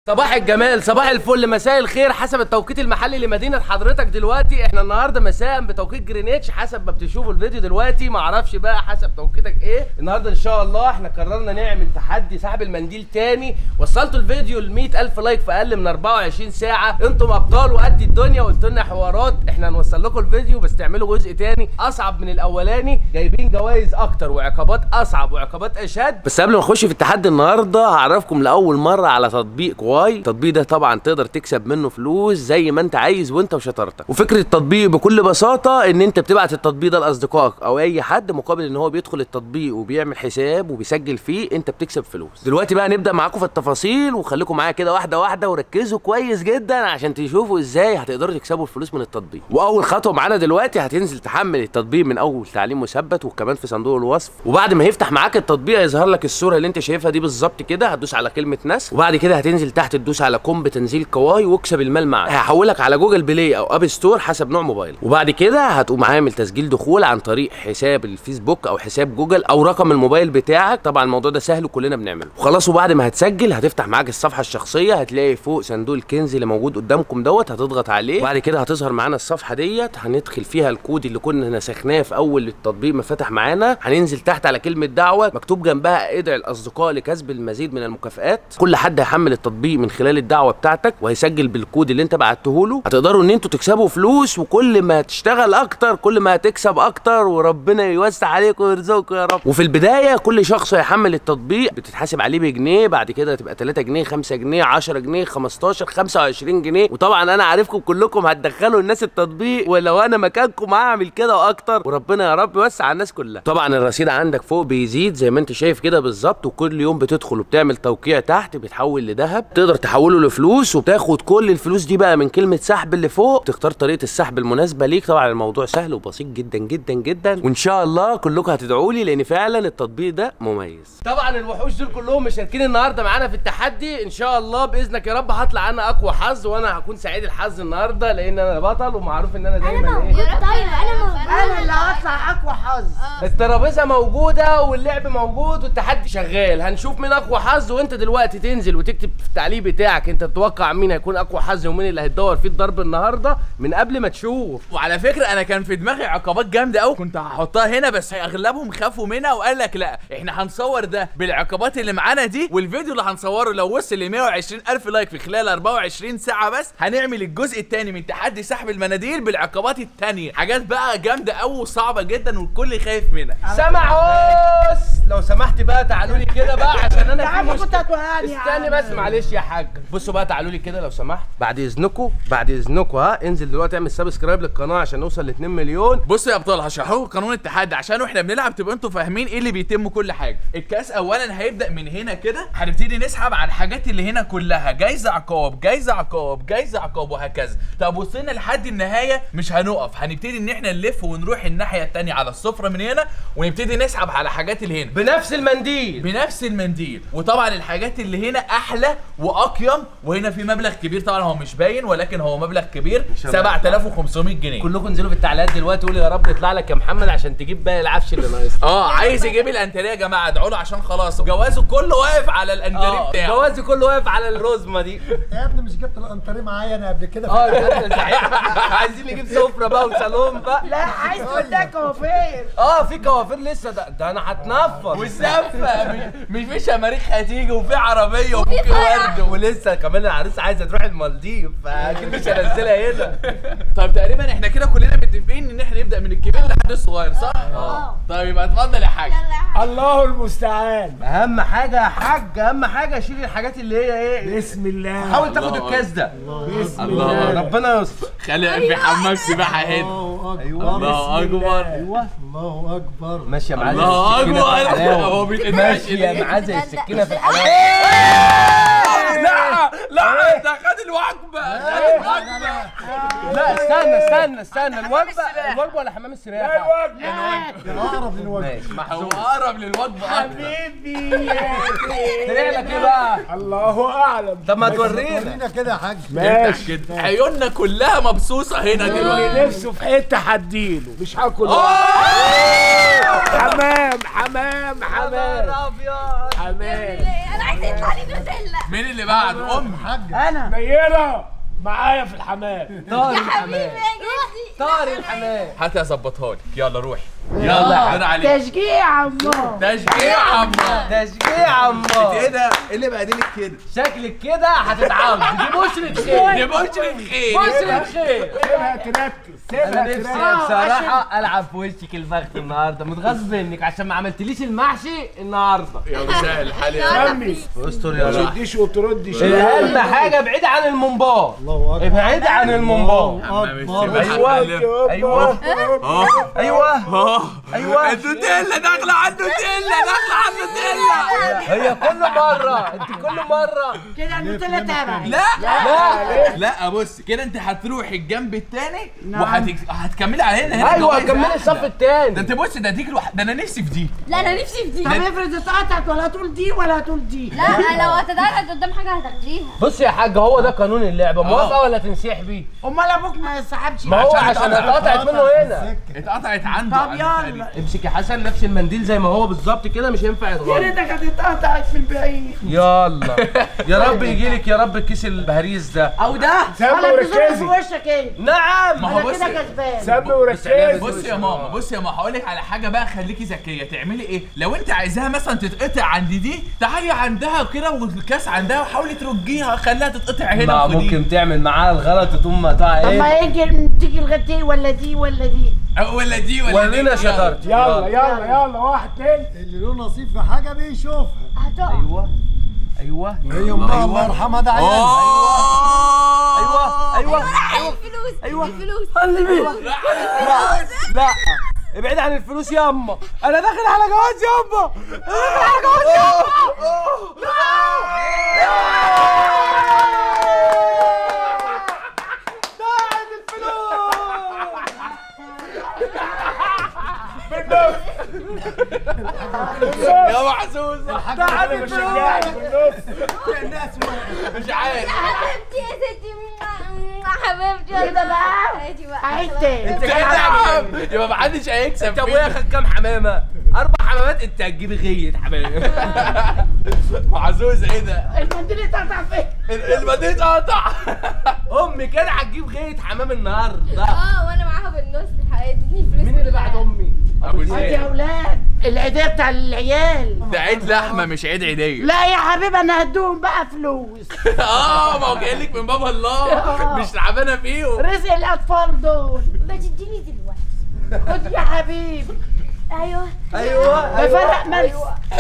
صباح الجمال صباح الفل مساء الخير حسب التوقيت المحلي لمدينه حضرتك دلوقتي احنا النهارده مساء بتوقيت جرينتش حسب ما بتشوفوا الفيديو دلوقتي ما اعرفش بقى حسب توقيتك ايه النهارده ان شاء الله احنا قررنا نعمل تحدي سحب المنديل تاني وصلتوا الفيديو ل 100000 لايك في اقل من 24 ساعه انتم ابطال وقد الدنيا وقلت لنا حوارات احنا هنوصل لكم الفيديو بس تعملوا جزء تاني اصعب من الاولاني جايبين جوائز اكتر وعقابات اصعب وعقابات اشد بس قبل ما نخش في التحدي النهارده هعرفكم لاول مره على تطبيق كواي التطبيق ده طبعا تقدر تكسب منه فلوس زي ما انت عايز وانت وشطارتك وفكره التطبيق بكل بساطه ان انت بتبعت التطبيق ده لاصدقائك او اي حد مقابل ان هو بيدخل التطبيق وبيعمل حساب وبيسجل فيه انت بتكسب فلوس دلوقتي بقى نبدا معاكم في التفاصيل وخليكم معايا كده واحده واحده وركزوا كويس جدا عشان تشوفوا ازاي هتقدروا تكسبوا الفلوس من التطبيق واول خطوه معانا دلوقتي هتنزل تحمل التطبيق من اول تعليم مثبت وكمان في صندوق الوصف وبعد ما يفتح معاك التطبيق هيظهر لك الصوره اللي انت شايفها دي بالظبط كده هتدوس على كلمه ناس وبعد كده هتنزل تحت تدوس على كوم بتنزيل كواي واكسب المال معاك هحولك على جوجل بلاي او اب ستور حسب نوع موبايل وبعد كده هتقوم عامل تسجيل دخول عن طريق حساب الفيسبوك او حساب جوجل او رقم الموبايل بتاعك طبعا الموضوع ده سهل وكلنا بنعمله وخلاص وبعد ما هتسجل هتفتح معاك الصفحه الشخصيه هتلاقي فوق صندوق الكنز اللي موجود قدامكم دوت هتضغط عليه وبعد كده هتظهر معانا الصفحه ديت هندخل فيها الكود اللي كنا نسخناه في اول التطبيق ما فتح معانا هننزل تحت على كلمه دعوه مكتوب جنبها ادعي الاصدقاء لكسب المزيد من المكافآت كل حد هيحمل التطبيق من خلال الدعوه بتاعتك وهيسجل بالكود اللي انت بعته له هتقدروا ان انتوا تكسبوا فلوس وكل ما تشتغل اكتر كل ما هتكسب اكتر وربنا يوسع عليكم ويرزقكم يا رب وفي البدايه كل شخص هيحمل التطبيق بتتحاسب عليه بجنيه بعد كده تبقى 3 جنيه 5 جنيه 10 جنيه 15 25 جنيه وطبعا انا عارفكم كلكم هتدخلوا الناس التطبيق ولو انا مكانكم هعمل كده واكتر وربنا يا رب يوسع على الناس كلها طبعا الرصيد عندك فوق بيزيد زي ما انت شايف كده بالظبط وكل يوم بتدخل وبتعمل توقيع تحت بيتحول لذهب تقدر تحوله لفلوس وتاخد كل الفلوس دي بقى من كلمه سحب اللي فوق تختار طريقه السحب المناسبه ليك طبعا الموضوع سهل وبسيط جدا جدا جدا وان شاء الله كلكم هتدعوا لي لان فعلا التطبيق ده مميز طبعا الوحوش دول كلهم مشاركين النهارده معانا في التحدي ان شاء الله باذنك يا رب هطلع انا اقوى حظ وانا هكون سعيد الحظ النهارده لان انا بطل ومعروف ان انا دايما ايه طيب انا موجود انا اللي هطلع اقوى حظ الترابيزه موجوده واللعب موجود والتحدي شغال هنشوف مين اقوى حظ وانت دلوقتي تنزل وتكتب في التعليق بتاعك انت تتوقع مين هيكون اقوى حظ ومين اللي هيتدور فيه الضرب النهارده من قبل ما تشوف وعلى فكره انا كان في دماغي عقبات جامده قوي كنت هحطها هنا بس اغلبهم خافوا منها وقال لك لا احنا هنصور ده بالعقبات اللي معانا دي والفيديو اللي هنصوره لو وصل ل 120 الف لايك في خلال 24 ساعه بس هنعمل الجزء الثاني من تحدي سحب المناديل بالعقبات الثانيه حاجات بقى جامده قوي وصعبه جدا والكل خايف منها سمعوس لو سمحت بقى تعالوا لي كده بقى عشان انا يا في عم كنت مشكله هتوهاني يا استني عم. بس معلش يا حاج بصوا بقى تعالوا لي كده لو سمحت بعد اذنكم بعد اذنكم ها انزل دلوقتي اعمل سبسكرايب للقناه عشان نوصل ل 2 مليون بصوا يا ابطال هشرح لكم قانون التحدي عشان واحنا بنلعب تبقوا انتوا فاهمين ايه اللي بيتم كل حاجه الكاس اولا هيبدا من هنا كده هنبتدي نسحب على الحاجات اللي هنا كلها جايزه عقاب جايزه عقاب جايزه عقاب وهكذا طب وصلنا لحد النهايه مش هنقف هنبتدي ان احنا نلف ونروح الناحيه الثانيه على السفره من هنا ونبتدي نسحب على الحاجات اللي هنا بنفس المنديل بنفس المنديل وطبعا الحاجات اللي هنا احلى واقيم وهنا في مبلغ كبير طبعا هو مش باين ولكن هو مبلغ كبير شاء الله. 7500 جنيه كلكم انزلوا في التعليقات دلوقتي قولوا يا رب يطلع لك يا محمد عشان تجيب باقي العفش اللي ناقص اه عايز يجيب الانتريه يا جماعه ادعوا له عشان خلاص جوازه كله واقف على الانتريه اه بتاعه جوازي كله واقف على الرزمه دي يا ابني مش جبت الانتريه معايا انا قبل كده اه ده صحيح. عايزين نجيب سفره بقى وصالون بقى لا عايز تقول لك كوافير اه في كوافير لسه ده, ده انا هتنفض والزفه مش- مش في شماريخ هتيجي وفي عربيه وفي ورد ولسه كمان العروسه عايزه تروح المالديف فاكيد مش هنزلها هنا طب تقريبا احنا كده كلنا متفقين ان احنا نبدا من الكبير لحد الصغير صح؟ اه طيب يبقى اتفضل يا حاج الله المستعان اهم حاجه يا حاج اهم حاجه شيل الحاجات اللي هي ايه بسم الله حاول تاخد الله الكاس ده بسم الله. الله ربنا يستر خلي في حمام سباحه هنا الله اكبر الله بسم اكبر الله. الله اكبر ماشيه معاه زي الله السكينة في اكبر الحلاوة. هو بيتقطعش ماشيه ليه؟ معاه زي السكينه في الحلاوه لا لا ده خد الوجبه خد الوجبه لا استنى استنى استنى الوجبه الوجبه ولا حمام السباحه ده اقرب للوجه ماشي هو محسوب اقرب للوجبه اكتر حبيبي طلع لك ايه بقى الله اعلم طب ما تورينا ورينا كده يا حاج افتح كده عيوننا كلها مبسوطه هنا دلوقتي اللي نفسه في حته هديله مش هاكل حمام حمام حمام ابيض حمام انا عايز يطلع لي جزء لا مين اللي بعده امي انا نيرة معايا في الحمام طارق يا حبيبي الحمام يا جدي طارق الحمام هات اظبطها لك يلا روح يلا يا حضر عليك تشجيع عمار تشجيع عمار تشجيع عمار ايه ده؟ ايه اللي بهدلك كده؟ شكلك كده هتتعود دي بشرة خير دي بشرة خير بشرة خير سيبها تركز انا سيبها نفسي تركز بصراحة العب في وشك البخت النهارده متغاظ منك عشان ما عملتليش المحشي النهارده يا مسهل الحال يا رب سمي استر يا ما رب تديش وتردش اهم حاجة ابعدي عن المنبار الله اكبر ابعدي عن المنبار عم مش ايوه ايوه اه ايوه اه ايوه النوتيلا داخله على النوتيلا داخله على النوتيلا هي كل مرة انت كل مرة كده النوتيلا تبعي لا لا لا بص كده انت هتروحي الجنب التاني وهتكملي على هنا هنا ايوه جواز. كملي الصف التاني ده انت بص ده ديك لوحد ده انا نفسي في دي لا انا نفسي في دي طب افرض اتقطعت ولا هتقول دي ولا هتقول دي لا لو هتتعرض قدام حاجه هتاخديها بص يا حاج هو ده قانون اللعبة موافقة ولا تنسحبي؟ امال ابوك ما يسحبش ما هو عشان عشان اتقطع. اتقطعت منه هنا اتقطعت عنده طب عنده يلا تقريبا. امسك يا حسن نفس المنديل زي ما هو بالظبط كده مش هينفع يا يتغير ريتك هتتقطعت في البعيد يلا يا رب يجيلك يا رب كيس البهريز ده او ده سامي ولا بتزرق في وركزي. وشك انت نعم ما هو انا بص كده كسبان سامي وركزي بص يا ماما بص يا ماما هقول لك على حاجه بقى خليكي ذكيه تعملي ايه لو انت عايزاها مثلا تتقطع عند دي تعالي عندها كده والكاس عندها وحاولي ترجيها خليها تتقطع هنا ما وخديها. ممكن تعمل معاه الغلط تقوم مقطعها طب ايه ما يجي تيجي لغايه دي ولا دي ولا دي أه، ولا دي ولا دي ورينا شطارتك يلا يلا يلا واحد اتنين اللي له نصيب في حاجه بيشوفها هتقع ايوه ايوه هي امها الله يرحمها ده عيال ايوه ايوه الفلوس أيوة. الفلوس خلي بالك لا ابعد عن الفلوس ياما انا داخل على جواز ياما انا داخل على جواز ياما يا محسوس انا بشجعك بالنص مش عارف حبيبتي يا ستي حبيبتي كده بقى هاتي بقى عيد تاني انت كده يا عم يبقى محدش هيكسب انت ابويا خد كام حمامه اربع حمامات انت هتجيبي غيه حمام محسوس ايه ده المنديل اتقطع فين المدينة اتقطع امي كده هتجيب غيه حمام النهارده اه وانا معاها بالنص اديني الفلوس مين اللي بعد امي ابو يا زيد اولاد العيديه بتاع العيال ده عيد لحمه مش عيد عيديه لا يا حبيبي انا هدوهم بقى فلوس اه ما هو جاي لك من باب الله مش تعبانه فيهم رزق الاطفال دول ما تديني دلوقتي خد يا حبيبي ايوه ايوه بفرق ملس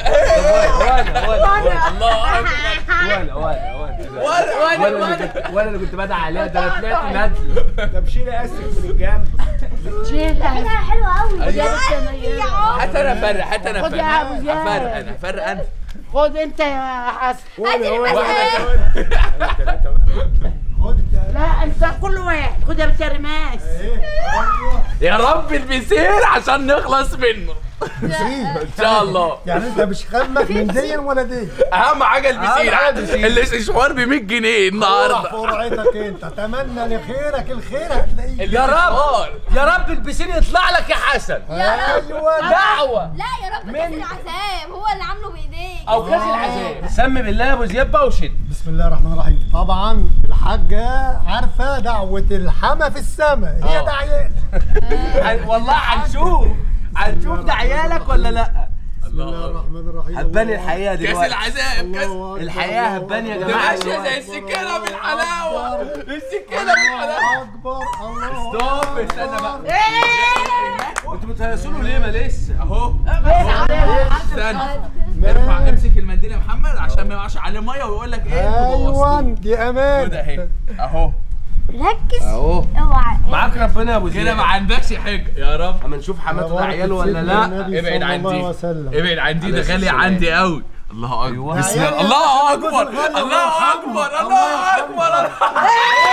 وانا وانا الله اكبر وانا وانا وانا وانا وانا وانا اللي وانا كنت وانا اللي كنت بدعي عليها ده انا طلعت ندل طب شيل اسك من الجنب شيلها لا حلوه قوي أيوة. يا عم هات انا فرق هات انا خد فرق يا أبو زياد. افرق انا افرق انا خد انت يا حسن هاتي واحد المسافه خد انت لا انت كل واحد خد يا بتاع رماس ايه ايوه يا رب البسير عشان نخلص منه ان شاء الله يعني انت مش خمك من دي ولا دي اهم حاجه البسير أهم حاجة البسير. الاستشوار ب 100 جنيه روح النهارده فرعتك انت اتمنى لخيرك الخير هتلاقيه يا رب يا رب البسين يطلع لك يا حسن ايوه دعوه لا يا رب كاس العذاب هو اللي عامله بايديك او كاس العذاب سمي بالله يا ابو زياد بقى وشد بسم الله الرحمن الرحيم طبعا الحاجه عارفه دعوه الحما في السماء هي آه. دعيان هن- والله هنشوف هنشوف ده عيالك ولا لا بسم الله الرحمن الرحيم هتبان الله الحقيقه كاس دلوقتي العذاب كاس الله أكبر، الحياة الله هتبان يا أكبر. جماعة ماشيه زي دلوقتي. السكينه بالحلاوه السكينه الله بالحلاوه اكبر الله ستوب استنى بقى انتوا بتهيصوا له ليه ما لسه اهو استنى ارفع امسك المنديل يا محمد عشان ما يقعش عليه ميه ويقول لك ايه انتوا ايوه بوظتوه. دي امان كده اهي اهو ركز اهو اوعى معاك ربنا يا ابو زياد كده ما عندكش حاجه يا رب اما نشوف حماته ده عيال ولا لا ابعد عن دي وسلم ابعد عن دي ده عليه غالي السلام. عندي قوي الله اكبر أيوة. بسم عيال الله يا الله جوز اكبر الغالي، الله يرحمه. اكبر الله الله يرحمه. اكبر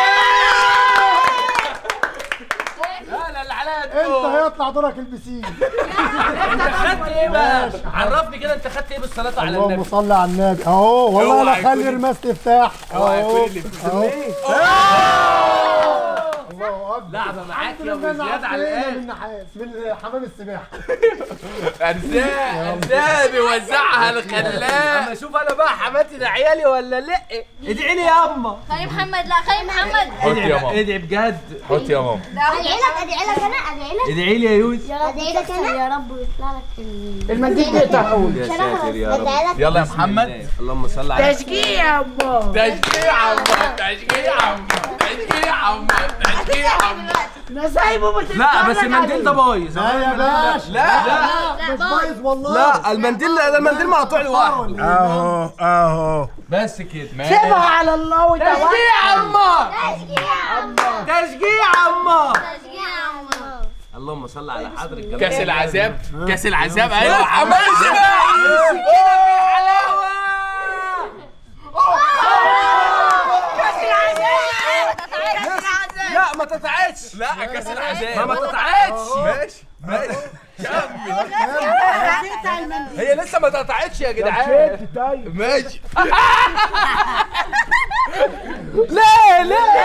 لا لا اللي عليا انت الدور. هيطلع دورك البسين انت خدت ايه بقى عرفني كده انت خدت ايه بالصلاه على اللهم النبي صل على النبي اهو والله اوعى انا خلي يكون- رماس تفتح اوعى اهو يكون اللي في اهو الله اكبر لعبه معاك الحمد يا لله ابو زياد على عدينا الاخر من نحاس من حمام السباحه ارزاق ارزاق بيوزعها الخلاق اما اشوف انا بقى حماتي ده عيالي ولا لا ادعي لي يا اما خلي محمد لا خلي محمد حط يا ماما ادعي بجد حط يا ماما ادعي لك ادعي لك انا ادعي لك ادعي لي يا يوسف ادعي لك انا يا رب يطلع لك ال- المنديل يقطعه يا ساتر يا رب ادعي لك يلا يا محمد اللهم صل على تشجيع يا امه تشجيع عمو تشجيع عمو تشجيع عمو تشجيع عمو انا سايبه لا بس المنديل ده بايظ لا يا باشا لا لا مش باظ. بايظ والله لا المنديل ده المنديل مقطوع لوحده اهو اهو بس كده سيبها على الله وتوكل تشجيع اما تشجيع تشجيع اما تشجيع يا عمو. اللهم صل على حضرة الجمال كاس العذاب كاس العذاب ايوه حمام السباحه لا ما تتعادش لا كاس ما العذاب ما تتعادش ماشي ماشي كمل هي لسه ما تتعادش يا جدعان شد طيب ماشي لا لا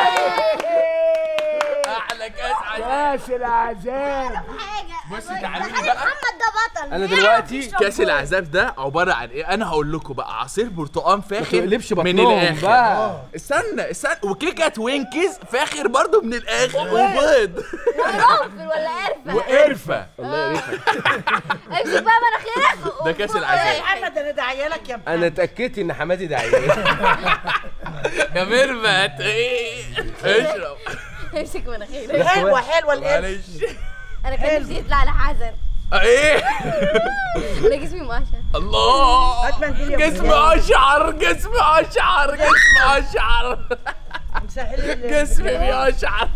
احلى كاس عذاب كاس العذاب حاجه بصي تعالوا لي خلي بقى محمد ده بطل انا دلوقتي كاس العذاب ده عباره عن ايه انا هقول لكم بقى عصير برتقال فاخر تقلبش من بطنهم الاخر بقى. استنى استنى وكيكه توينكيز فاخر برضو من الاخر وبيض قرنفل ولا قرفه وقرفه امسك بقى مناخيرك ده كاس العذاب محمد انا داعيه لك يا ابني انا اتاكدت ان حماتي ده عيال يا ميرفت ايه اشرب امسك مناخيرك حلوه حلوه القرد معلش انا كان نفسي يطلع لي حزن ايه انا جسمي مقشر الله هات منديل يا جسمي اشعر جسمي اشعر جسمي اشعر مسهل جسمي بيشعر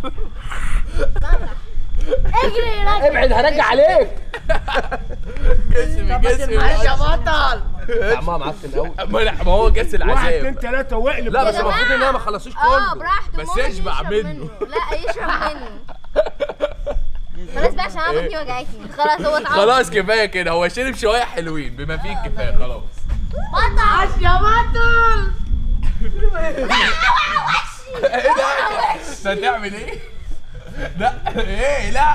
اجري رجل ابعد هرجع عليك جسمي جسمي معلش يا بيشعر. بطل طعمها معفن قوي ما لا، ما هو كاس واحد اتنين العذاب تلاته واقلب لا بس يا المفروض جماعة. ان انا ما خلصوش اه كله براحته بس ممكن يشبع يشرب منه. لا يشرب منه خلاص بقى عشان انا بطني وجعتني خلاص هو اتعود خلاص كفايه كده هو شرب شويه حلوين بما فيه الكفايه خلاص بطل يا بطل ايه ده انت هتعمل ايه لا ايه لا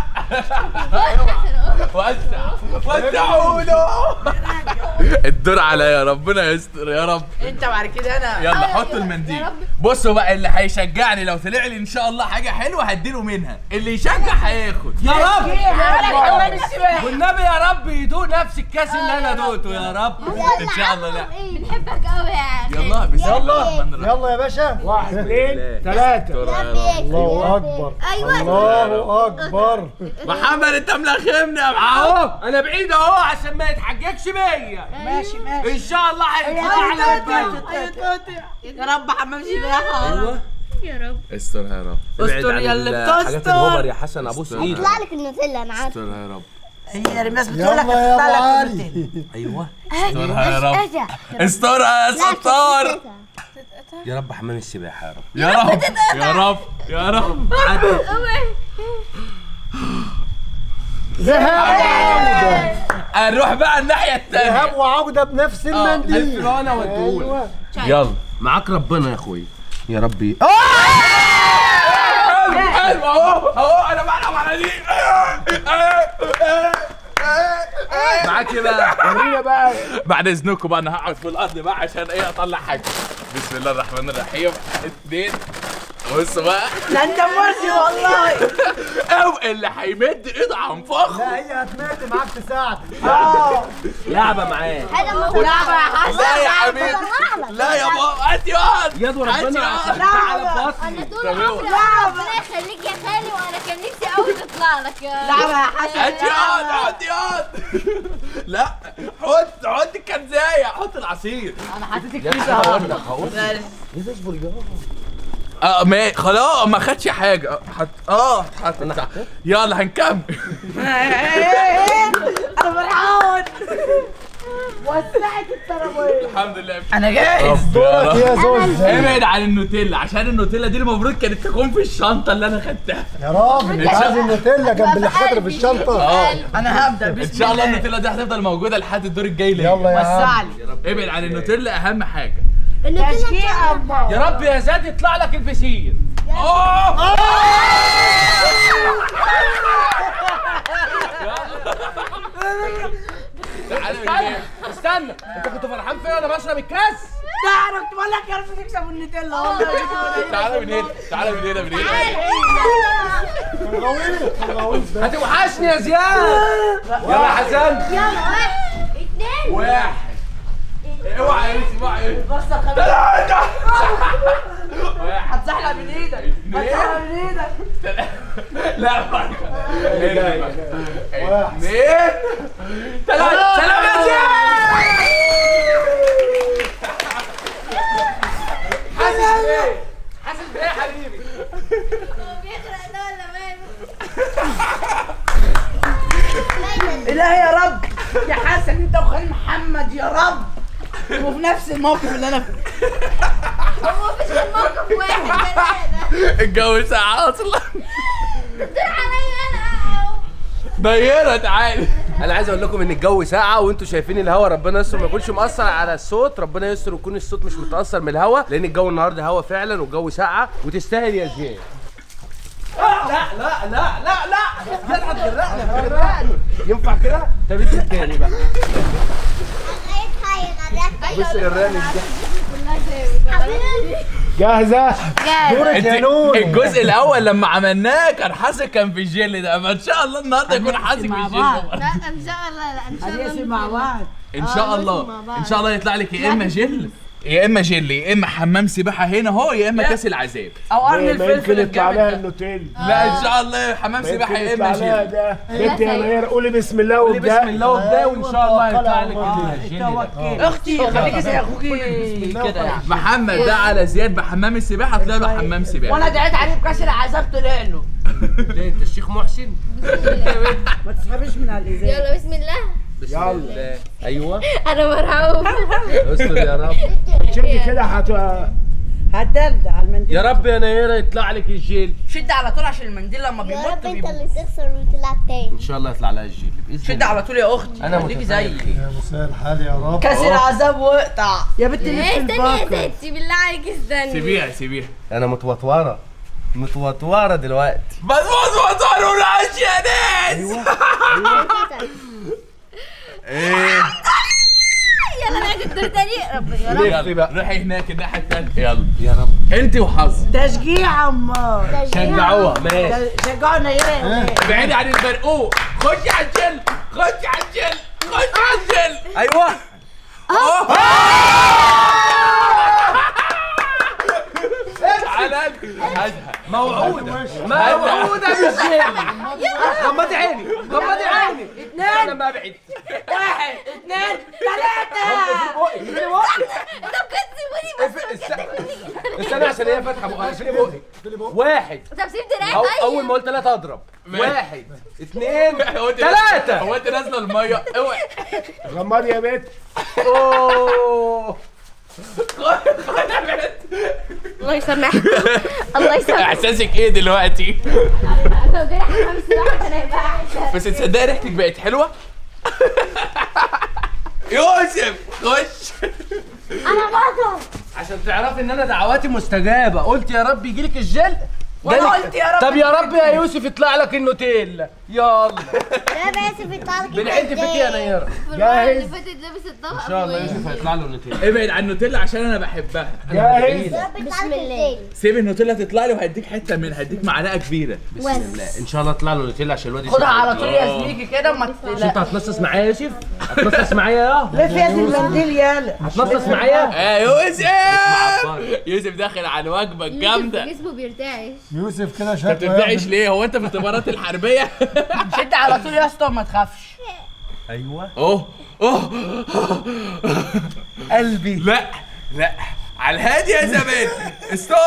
وسع وسعوا له الدور عليا ربنا يستر يا رب انت بعد كده انا يلا حط المنديل بصوا بقى اللي هيشجعني لو طلع لي ان شاء الله حاجه حلوه هديله منها اللي يشجع هياخد يا رب حمام السباحه والنبي يا رب يدوق نفس الكاس اللي انا دوقته يا رب ان شاء الله لا بنحبك قوي يا اخي يلا بسم الله الرحمن الرحيم يلا يا باشا واحد اتنين تلاته الله اكبر ايوه الله اكبر محمد انت ملخمني يا محمد اهو انا بعيد اهو عشان ما يتحججش بيا ماشي ماشي ان شاء الله هيطلع على البلد يا رب حمام سباحه ايوه استرها يا رب استر يا اللي حاجات بتستر. الهوبر يا حسن ابوس ايدك يطلع لك النوتيلا انا عارفه استرها يا رب هي الناس بتقول لك يلا يا ابو هتطلع لك علي الروتين. ايوه استرها يا رب ارجع استرها يا ستار يا رب حمام السباحه يا رب يا رب يا رب يا رب ذهاب نروح بقى الناحيه الثانيه ذهاب وعودة بنفس المنديل الفرانه والدول ايوه يلا معاك ربنا يا اخويا يا ربي حلو حلو اهو اهو انا بلعب على دي معاك ايه بقى ورينا بقى بعد اذنكم بقى انا هقعد في الارض بقى عشان ايه اطلع حاجه بسم الله الرحمن الرحيم اتنين بص بقى ده انت مرسي والله او اللي هيمد ايده عن فخ لا هي هتمات معاك تساعد لعبه معاه حاجه ما لعبه يا حسن لا يا حبيبي لا يا بابا هات ياض يد ربنا عشان تعالى بطني انا طول عمري ربنا يخليك يا خالي وانا كان نفسي قوي تطلع لك يا لعبه يا حسن هات ياض هات ياض لا حط حط الكنزايه حط العصير انا حطيت يا الكيس ابني اهو هقول لك هقول لك اه ما خلاص ما خدش حاجه اه، حط اه حط أنا يلا هنكمل انا فرحان وسعت الترابيزه الحمد لله انا جاهز دورك يا زوز ابعد عن النوتيلا عشان النوتيلا دي المفروض كانت تكون في الشنطه اللي انا خدتها يا راجل انت عايز النوتيلا جنب اللي حاضر في الشنطه اه انا هبدا بسم ان شاء الله الله النوتيلا دي هتفضل موجوده لحد الدور الجاي ليا يلا يا وسع عم لي ابعد عن النوتيلا اهم حاجه تشجيع الله يا رب يا زاد يطلع لك البسين يا تعالى من هنا استنى انت كنت فرحان فيا وانا بشرب الكاس تعرف تقول لك يا رب تكسب النتيلا والله تعالى من هنا تعالى من هنا من هنا هتوحشني يا زياد يلا حسن يلا واحد اتنين واحد اوعى يا يوسف اوعى يا يوسف. بس ثلاثة هتزحلق من ايدك هتزحلق من ايدك لا فرق اثنين ثلاثة سلام يا زياد حاسس بايه حاسس بايه يا حبيبي هو بيغرق ده ولا ماله الهي يا رب يا حسن انت وخالد محمد يا رب وفي نفس الموقف اللي انا فيه هو مفيش غير موقف واحد ثلاثة الجو ساعة اصلا دور عليا انا نيرة تعالى انا عايز اقول لكم ان الجو ساقعه وانتوا شايفين الهواء ربنا يستر ما يكونش مأثر على الصوت ربنا يستر ويكون الصوت مش متأثر من الهواء لان الجو النهارده هوا فعلا والجو ساقعه وتستاهل يا زياد لا لا لا لا لا زياد هتغرقني هتغرقني ينفع كده؟ طب انت التاني بقى بص غرقني جاهزة دورك يا نون الجزء الاول لما عملناه كان حاسس كان في الجيل ده فان شاء الله النهارده يكون حاسس في مع الجيل بعض. ده لا ان شاء الله لا ان شاء الله هنقسم مع بعض ان شاء الله ان شاء الله يطلع لك يا اما جل يا اما جل يا اما حمام سباحه هنا اهو يا اما كاس العذاب او قرن ما الفلفل يمكن يطلع لها الجامد ده. النوتيل لا ان شاء الله حمام ما سباحه يمكن يا يطلع اما لها جل ده بنت يا نير قولي بسم الله وابدأ بسم الله وابدا وان شاء الله يطلع لك آه، الجيل ده التوكل اختي خليكي زي اخوكي كده يعني محمد ده على زياد بحمام السباحه طلع له حمام وانا سباحه دعيت عليه بكاس العذاب طلع له ليه انت الشيخ محسن ما تسحبش من على الازاز يلا بسم الله بسم الله ايوه انا مرعوب استر يا رب شدي كده هت هتدلع على المنديل يا رب يا نيره يطلع لك الجيل شد على طول عشان المنديل لما يا بيمط رب انت بيمط اللي تخسر وتلعب تاني ان شاء الله يطلع لها الجيل باذن شد على طول يا اختي انا خليكي متفائل زيي يا مساء الحال يا رب كاس العذاب واقطع يا بنتي ايه لف استني يا الباقة ستي بالله عليك استني سيبيها سيبيها انا متوتوره متوتوره دلوقتي بس بص بص ولاش يا ناس ايه يلا نعيد الدور تاني رب يا رب لف بقى روحي هناك الناحيه الثانيه يلا يا رب انت وحظ تشجيع امال شجعوها ماشي شجعوا نيران ابعدي عن البرقوق خشي على الجل خشي على الجل خشي على الجل ايوه تعالى هزهق موعوده موعوده بالجيل غمضي عيني غمضي عيني انا ما ابعد واحد اثنين ثلاثة طب كنت سيبوني بس استنى عشان هي فاتحه بقها اقفلي بقي واحد طب سيب دراعي أو طيب اول ما قلت ثلاثة اضرب واحد اثنين هو انت ثلاثة هو انت نازله الميه اوعي غمضي يا بنت اوه الله يسامحك الله يسامحك احساسك ايه دلوقتي لو جرح حمام سباحة كان هيبقى احسن بس تصدقي ريحتك بقت حلوه يوسف خش انا بطل عشان تعرفي ان انا دعواتي مستجابه قلت يا رب يجيلك الجل وانا جالك- قلت يا رب طب يا رب يا يوسف يطلع لك النوتيلا يلا لا باسف يطلع لك بنعد فيك يا نيره المرة اللي فاتت لابس الطبق ان شاء الله يوسف هيطلع له النوتيلا ابعد عن النوتيلا عشان انا بحبها جاهز بسم الله سيب النوتيلا تطلع لي وهديك حته منها هديك معلقه كبيره بسم الله ان شاء الله يطلع له النوتيلا عشان الواد خدها يسمع. على طول يا زميكي كده وما مش انت تقلقش هتنصص معايا يا يوسف هتنصص معايا يا لف يا دي المنديل يالا هتنصص معايا يا يوسف عبارة. يوسف داخل على الوجبه الجامده انت جسمه بيرتعش يوسف كده شكله بترتعش ليه هو انت في الطيارات الحربيه شد على طول يا اسطى وما تخافش ايوه اوه اوه قلبي لا لا على الهادي يا زمان ستوب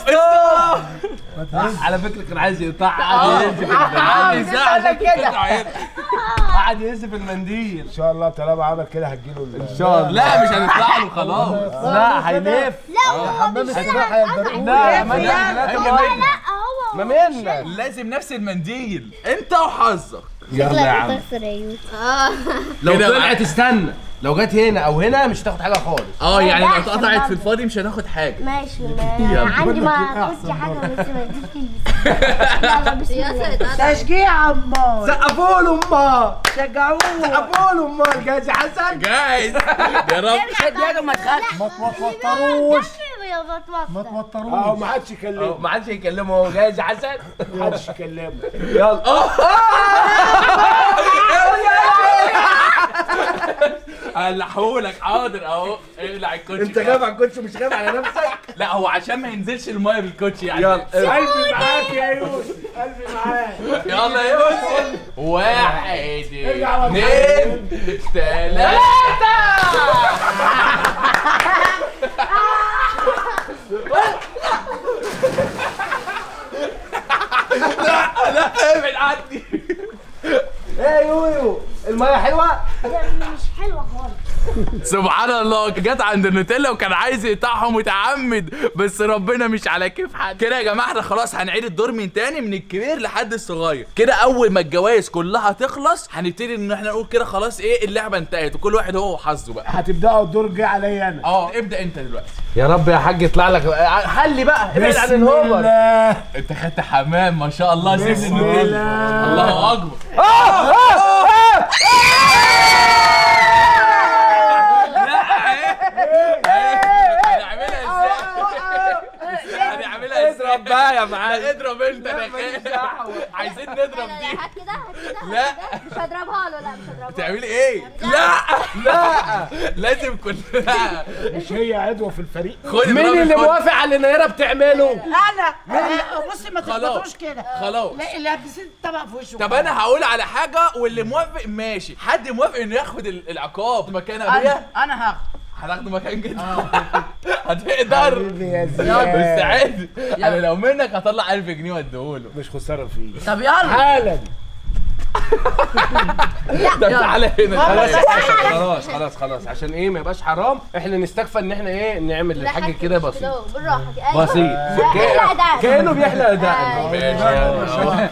ستوب على فكره كان عايز يقطع قعد ينزف عايز المنديل أقول لك كده. قعد ينزف المنديل ان شاء الله طالما عمل كده هتجيله ال- ان شاء الله لا مش هنطلع له خلاص لا هيلف حمام السباحه يا البرقوق لا ما لا، لا هي ما منك. ما منا لازم نفس المنديل انت وحظك يلا يا عم تخسر يا يوسف لو كده طلعت استنى لو جت هنا او هنا مش هتاخد حاجه خالص اه يعني لو لا، اتقطعت عشان في الفاضي مش هناخد حاجه ماشي ما عندي ما كنتش حاجه بس ما تجيش يلا بسم الله تشجيع امال سقفوا له امال شجعوه سقفوا له امال جاهز يا حسن جايز يا رب شد يده ما تخافش ما توتروش يا ما بطوطة توتروش اه ما حدش يكلمه ما حدش يكلمه هو جاهز يا حسن ما حدش يكلمه يلا هلحهولك حاضر اهو اقلع الكوتشي انت خايف على الكوتش مش خايف على نفسك لا هو عشان ما ينزلش المايه بالكوتشي يعني يلا قلبي معاك يا يوسف قلبي معاك يلا يا يوسف واحد ارجع ورا. اثنين ثلاثة لا لا ابعد عني ايه يويو الميه حلوه مش حلوة خالص سبحان الله جت عند النوتيلا وكان عايز يقطعها متعمد بس ربنا مش على كيف حد كده يا جماعه احنا خلاص هنعيد الدور من تاني من الكبير لحد الصغير كده اول ما الجوائز كلها تخلص هنبتدي ان احنا نقول كده خلاص ايه اللعبه انتهت وكل واحد هو وحظه بقى هتبداوا الدور جاي عليا انا اه ابدا انت دلوقتي يا رب يا حاج يطلع لك حلي بقى ابعد عن بسم الهوبر الله انت خدت حمام ما شاء الله سيب بسم النوتيلا الله. الله اكبر هنعملها ازاي؟ هنعملها ازاي؟ اضرب بقى يا معلم لا اضرب انت انا خايف عايزين نضرب لا دي هات كده هات كده لا. هات كده. مش هضربها له لا مش هضربها له. تعملي ايه؟ لا لا لازم كلنا مش هي عدوة في الفريق خد مين اضربي، اللي خد. موافق على اللي نيره بتعمله انا آه، بصي ما خلاص. تخبطوش كده خلاص لا اللي هتسيب طبق في وشه طب انا هقول على حاجه واللي موافق ماشي حد موافق انه ياخد ال- العقاب مكان ابويا انا انا هاخد هناخده مكان كده هتقدر حبيبي يا زياد مستعد انا لو منك هطلع 1000 جنيه واديهوله مش خسارة فيه طب يلا حالا طب تعالى هنا خلاص تعالى. خلاص خلاص خلاص عشان ايه ما يبقاش حرام احنا نستكفى ان احنا ايه نعمل لا، للحاج هات كده بسيط أهو، بالراحة كده. أيوة. بسيط احلق ده. كانه بيحلق دقن ماشي يلا.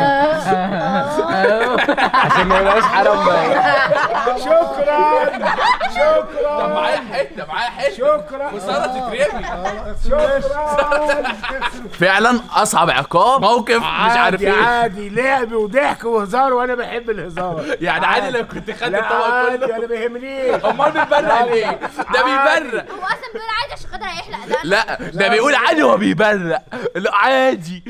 عشان ما يبقاش حرام بقى شكرا طب شكرا معايا حته معايا حته شكرا خساره تترمي شكرا فعلا اصعب عقاب موقف مش عارف عادي ايه عادي لعب وضحك وهزار وانا بحب الهزار يعني عادي لو كنت خدت لا الطبق عادي كله انا ما يهمنيش امال بيبرق ليه؟ ده بيبرق هو اصلا بيقول عادي عشان خاطر هيحلق ده لا ده بيقول عادي هو بيبرق لا عادي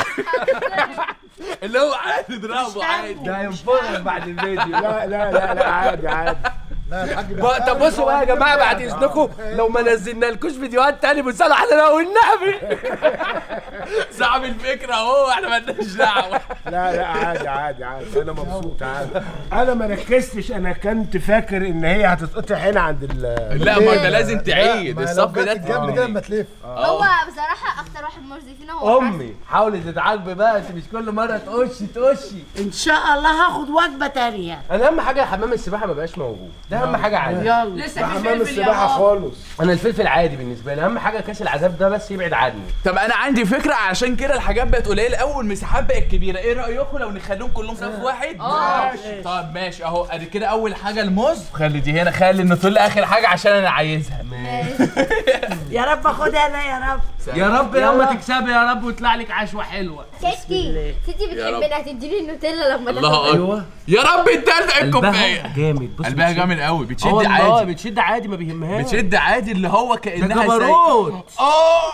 اللي هو عادي اضربه عادي ده هينفرج بعد الفيديو لا لا لا لا عادي عادي لا الحاج بقى- طب بصوا بقى يا جماعه بعد اذنكم لو ما نزلنا لكوش فيديوهات تاني بنسالوا على لو النبي صعب الفكره اهو احنا مالناش دعوه لا لا عادي عادي عادي انا مبسوط عادي انا ما ركزتش انا كنت فاكر ان هي هتتقطع هنا عند ال لا ما انت لازم تعيد ما لو الصف جت ده الجنب كده اما تلف هو بصراحة أكتر واحد مرضي فينا هو امي حاولي تتعاقبي بقى انت مش كل مره تقشي تقشي ان شاء الله هاخد وجبه تانية انا اهم حاجه حمام السباحه ما بقاش موجود ده اهم حاجه عندي يلا لسه حمام السباحه خالص انا الفلفل عادي بالنسبه لي اهم حاجه كاس العذاب ده بس يبعد عني طب انا عندي فكره عشان كده الحاجات بقت قليله قوي والمساحات بقت كبيره ايه رايكم لو نخليهم كلهم صف واحد ماشي. طب ماشي اهو ادي كده اول حاجه الموز خلي دي هنا خلي النوتيلا اخر حاجه عشان انا عايزها يا رب اخدها انا يا رب يا رب يا اما تكسبي يا رب ويطلع لك عشوه حلوه ستي ستي بتحبنا هتديني النوتيلا لما الله تاخد اكبر يا رب تدلع الكوبايه جامد بص قلبها جامد قوي بتشد اه والله عادي بتشد عادي ما بيهمهاش بتشد عادي اللي هو ده كانها زي جبروت اه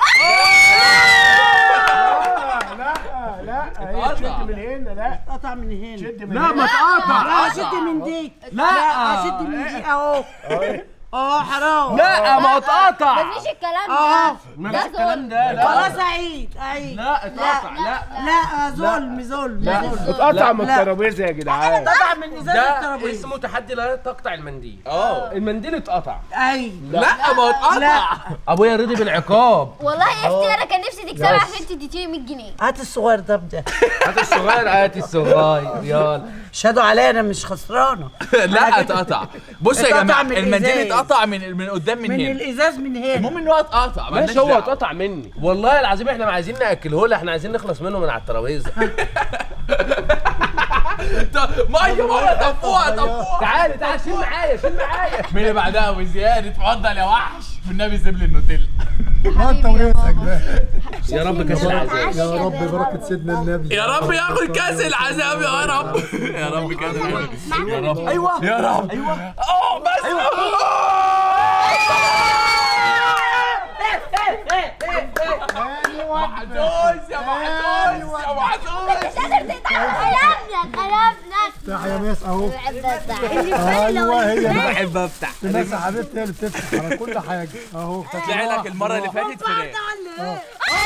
لا لا هي تشد من هنا لا قطع من هنا تشد من لا هنا ما تقاطع لا شد من دي لا. لا شد من دي اهو اه حرام لا ما تقاطع مفيش الكلام اه ده مفيش ده الكلام ظلم ده لا خلاص عيد عيد لا اتقطع لا لا ظلم ظلم لا. ظلم. اتقطع من لا. الترابيزه يا جدعان قطع من ازاز ده الترابيزه اسمه تحدي لا تقطع المنديل اه المنديل اتقطع عيد لا ما اتقطع ابويا رضي بالعقاب والله يا اختي انا كان نفسي تكسبي عشان انت اديتيني 100 جنيه هات الصغير ده بده هات الصغير هات الصغير يلا شهدوا عليا انا مش خسرانه لا اتقطع بص يا اتقطع جماعه من المنديل الإزاز. اتقطع من من قدام من من هنا الازاز من هنا المهم ان هو اتقطع مالناش ماشي هو دعوة. اتقطع مني والله العظيم احنا ما عايزين ناكله له احنا عايزين نخلص منه من على الترابيزه طب- ميه ميه طفوها طفوها تعالى تعالى شيل معايا شيل معايا مين اللي بعدها وزياده اتفضل يا وحش والنبي سيب لي النوتيلا ما انت ورزقك بقى يا رب كاس العذاب يا رب بركه سيدنا النبي يا رب ياخد كاس العذاب يا رب يا رب كاس العذاب يا رب ايوه يا رب ايوه اه بس محدوس يا محدوس يا محدوس افتح يا ماس اهو اللي ايوه هي دي. بحب افتح الناس يا حبيبتي هي اللي بتفتح على كل حاجه اهو طلع لك المره اللي فاتت فراخ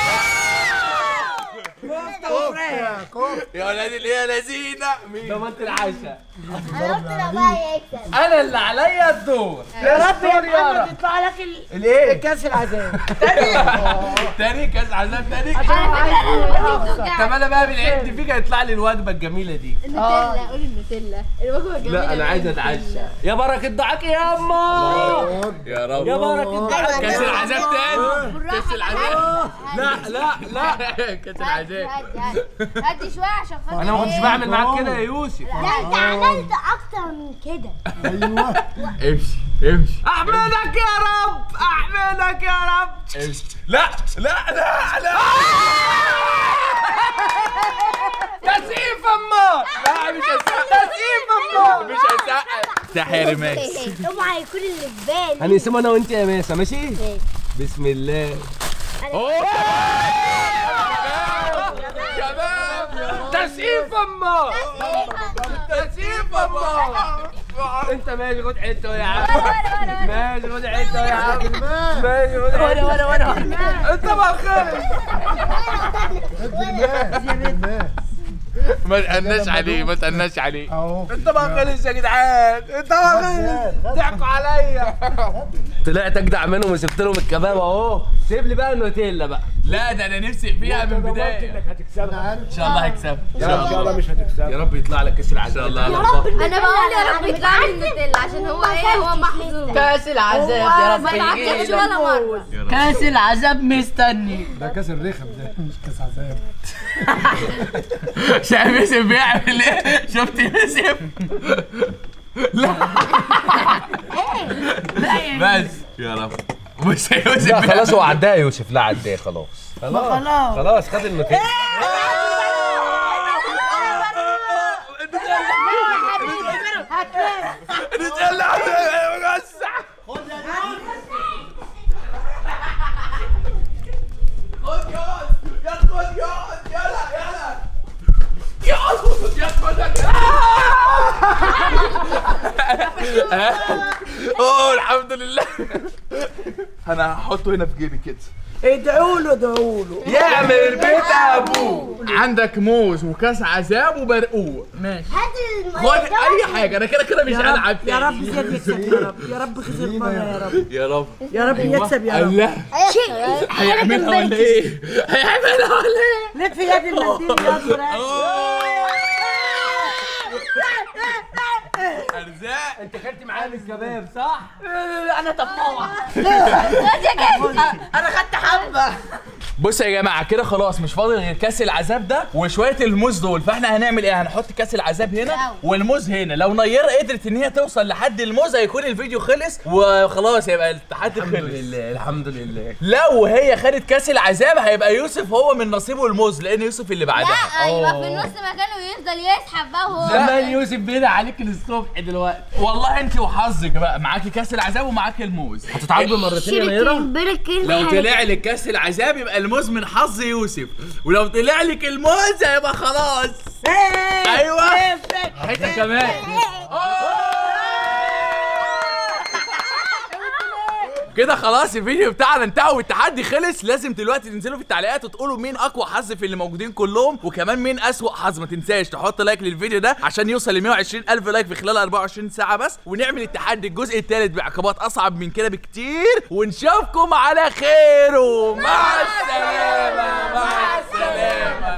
يا كوب يا ولاد الايه يا لذينه مين ضمنت العشاء انا قلت لو بقى يكسب انا اللي عليا الدور يا رب يا محمد يطلع لك ال- الايه كاس العذاب تاني كاس عذاب تاني على فكره انا دماغي بتوجعني. طب انا بقى بالعد فيك هيطلع لي الوجبه الجميله دي النوتيلا قولي النوتيلا الوجبه الجميله لا انا عايز اتعشى يا بركه دعاك يا اما يا رب يا بركه دعاك كاس العذاب تاني كاس العذاب لا لا لا كاس هدي العذاب هدي هدي هدي شويه عشان خاطر انا ما كنتش إيه؟ بعمل معاك كده يا يوسف لا انت عملت اكتر من كده ايوه امشي امشي احمدك يا رب احمدك يا رب امشي لا لا لا لا تسقيف اما لا مش هسقف تسقيف اما مش هسقف تحيا رماس اوعى يكون اللي في بالي هنقسم انا وانت يا ماسه ماشي بسم الله شباب تسقيف اما تسقيف اما انت ماشي خد حته يا عم ماشي خد حته يا عم ماشي خد حته وانا وانا وانا انت ما خلص ادي الناس ادي الناس ما تقناش عليه ما تقناش عليه اهو انت ما خلص يا جدعان انت ما خلص ضحكوا عليا طلعت اجدع منهم وسبت لهم الكباب اهو سيب لي بقى النوتيلا بقى لا ده انا نفسي فيها من البدايه انك هتكسبها ان شاء الله هكسب ان لا شاء ان شاء الله الله مش هتكسبها يا رب يطلع لك كاس العذاب ان شاء الله انا بقول يا رب يطلع لي النوتيلا عشان هو ايه هو محظوظ كاس العذاب يا رب ما تعجبش يجي ولا مره كاس العذاب مستني ده كاس الرخم ده مش كاس عذاب شايف يوسف بيعمل ايه شفت يوسف لا بس يا رب بص يا يوسف لا خلاص هو عداه يا يوسف لا عداه خلاص خلاص خلاص خد النوتيلا نتقلع وسع خد ياض يا خد ياض يلا يلا ياض يا خد اوه الحمد لله انا هحطه هنا في جيبي كده ادعوا له ادعوا له يعمل البيت ابوه عندك موز وكاس عذاب وبرقوق ماشي هات خد اي حاجه انا كده كده مش هلعب يا رب تاني زياد يكسب يا رب يا رب خسر مره يا رب يا رب يا رب يكسب يا رب الله هيعملها ولا ايه؟ هيعملها ولا ايه؟ لف يد المنديل يا ازرق ارزاق انت كلت معايا من الكباب صح؟ انا طفوعه يا جدع انا خدت حبه بص يا جماعه كده خلاص مش فاضل غير كاس العذاب ده وشويه الموز دول فاحنا هنعمل ايه هنحط كاس العذاب هنا والموز هنا لو نيره قدرت ان هي توصل لحد الموز هيكون الفيديو خلص وخلاص يبقى التحدي الحمد خلص لله الحمد لله لو هي خدت كاس العذاب هيبقى يوسف هو من نصيبه الموز لان يوسف اللي بعدها لا ايوه في النص مكانه يفضل يسحب بقى وهو زمان يوسف بيدعي عليك للصبح دلوقتي والله انت وحظك بقى معاكي كاس العذاب ومعاكي الموز هتتعاقبي مرتين يا نيره لو طلع لك كاس العذاب يبقى الموز من حظ يوسف ولو طلع لك الموز هيبقى خلاص ايوه حته كمان كده خلاص الفيديو بتاعنا انتهى والتحدي خلص لازم دلوقتي تنزلوا في التعليقات وتقولوا مين اقوى حظ في اللي موجودين كلهم وكمان مين اسوأ حظ ما تنساش تحط لايك للفيديو ده عشان يوصل ل 120 الف لايك في خلال 24 ساعه بس ونعمل التحدي الجزء الثالث بعقبات اصعب من كده بكتير ونشوفكم على خير ومع السلامه مع السلامه